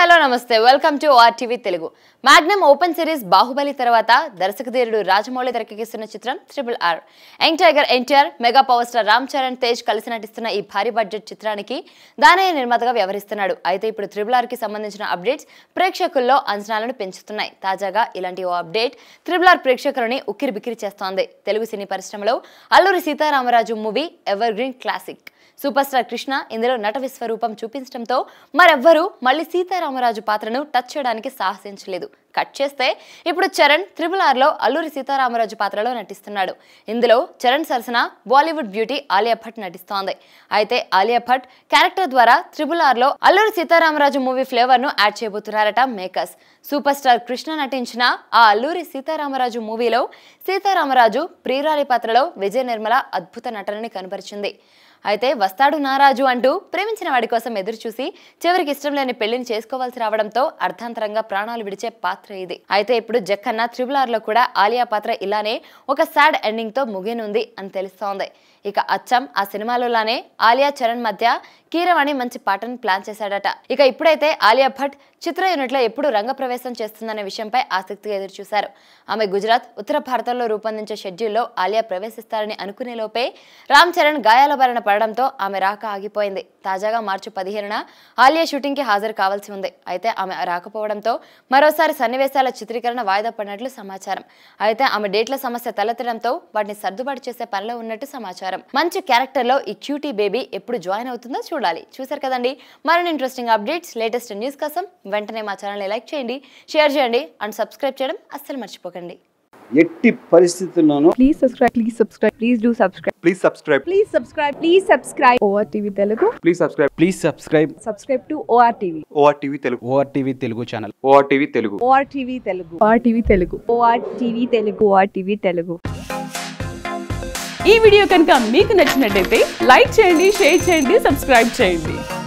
Hello నమస్తే welcome to RTV Telugu magnum open series Baahubali తర్వాత దర్శకధీరుడు రాజమౌళి తెరకెక్కిస్తున్న చిత్రం triple R young tiger NTR mega power star Ram Charan Tej కలిసి నటిస్తున్న ఈ భారీ బడ్జెట్ చిత్రానికి దానయ్య నిర్మాతగా వ్యవహరిస్తున్నాడు అయితే ఇప్పుడు ట్రిపుల్ ఆర్ కి సంబంధించిన అప్డేట్స్ ప్రేక్షకుల్లో అంచనాలను పెంచుతున్నాయి తాజాగా ఇలాంటి ఓ అప్డేట్ ట్రిపుల్ ఆర్ ప్రేక్షకులని ఉక్కిరి బిక్కిరి చేస్తోంది తెలుగు సినీ పరిశ్రమలో Alluri Sitaramaraju movie evergreen classic super star Krishna ఇందులో నట విశ్వరూపం చూపించడంతో మరెవ్వరూ మళ్ళీ సీతారామరాజు పాత్రను టచ్ చేయడానికి సాహసించలేదు కట్ చేస్తే ఇప్పుడు చరణ్ త్రిబుల్ ఆర్లో అల్లూరి సీతారామరాజు పాత్రలో నటిస్తున్నాడు ఇందులో చరణ్ సరసన బాలీవుడ్ బ్యూటీ ఆలియా భట్ నటిస్తోంది అయితే ఆలియా భట్ క్యారెక్టర్ ద్వారా త్రిబుల్ ఆర్లో అల్లూరి సీతారామరాజు మూవీ ఫ్లేవర్ ను యాడ్ చేయబోతున్నారట మేకర్స్ సూపర్ స్టార్ కృష్ణ నటించిన ఆ అల్లూరి సీతారామరాజు మూవీలో సీతారామరాజు ప్రియురాలి పాత్రలో విజయ నిర్మల అద్భుత నటనని కనబరిచింది అయితే వస్తాడు నారాజు అంటూ ప్రేమించిన వాడి కోసం ఎదురు చూసి చివరికి ఇష్టం లేని పెళ్లిని చేసుకోవాల్సి రావడంతో అర్థాంతరంగా ప్రాణాలు విడిచే పాత్ర ఇది అయితే ఇప్పుడు జక్కన్న త్రిబుల్ ఆర్ లో కూడా ఆలియా పాత్ర ఇలానే ఒక సాడ్ ఎండింగ్ తో ముగినుంది అని తెలుస్తోంది ఇక అచ్చం ఆ సినిమాలోలానే ఆలియా చరణ్ మధ్య కీరవాణి మంచి పాటను ప్లాన్ చేశాడట ఇక ఇప్పుడైతే ఆలియా భట్ చిత్ర యూనిట్ లో ఎప్పుడు రంగప్రవేశం చేస్తుందనే విషయంపై ఆసక్తిగా ఎదురు చూశారు ఆమె గుజరాత్ ఉత్తర భారతంలో రూపొందించే షెడ్యూల్లో ఆలియా ప్రవేశిస్తారని అనుకునే లోపే రామ్ చరణ్ గాయాల బారిన పడడంతో ఆమె రాక ఆగిపోయింది తాజాగా మార్చి పదిహేనున ఆలియా షూటింగ్ కి హాజరు కావాల్సి ఉంది అయితే ఆమె రాకపోవడంతో మరోసారి సన్నివేశాల చిత్రీకరణ వాయిదా పడినట్లు సమాచారం అయితే ఆమె డేట్ల సమస్య తలెత్తడంతో వాటిని సర్దుబాటు చేసే పనిలో ఉన్నట్టు సమాచారం మంచి క్యారెక్టర్ లో ఈ క్యూటీ బేబీ ఎప్పుడు జాయిన్ అవుతుందో చూడాలి చూసారు కదండి మరిన్ని ఇంట్రెస్టింగ్ అప్డేట్స్ లేటెస్ట్ న్యూస్ కోసం వెంటనే మా ఛానల్ని లైక్ చేయండి షేర్ చేయండి అండ్ సబ్స్క్రైబ్ చేయడం అస్సలు మర్చిపోకండి ఎట్టి పరిస్థితుల్లోనూ Please subscribe. Please subscribe. Please do subscribe. Please subscribe. Please subscribe. Please subscribe. ORTV Telugu. Please subscribe. Please subscribe Subscribe to ORTV. ORTV Telugu. ORTV Telugu channel ORTV Telugu. ORTV Telugu. ORTV Telugu. ORTV Telugu. ORTV Telugu. ఈ video కనుక మీకు నచ్చినట్టయితే like చేయండి share చేయండి subscribe చేయండి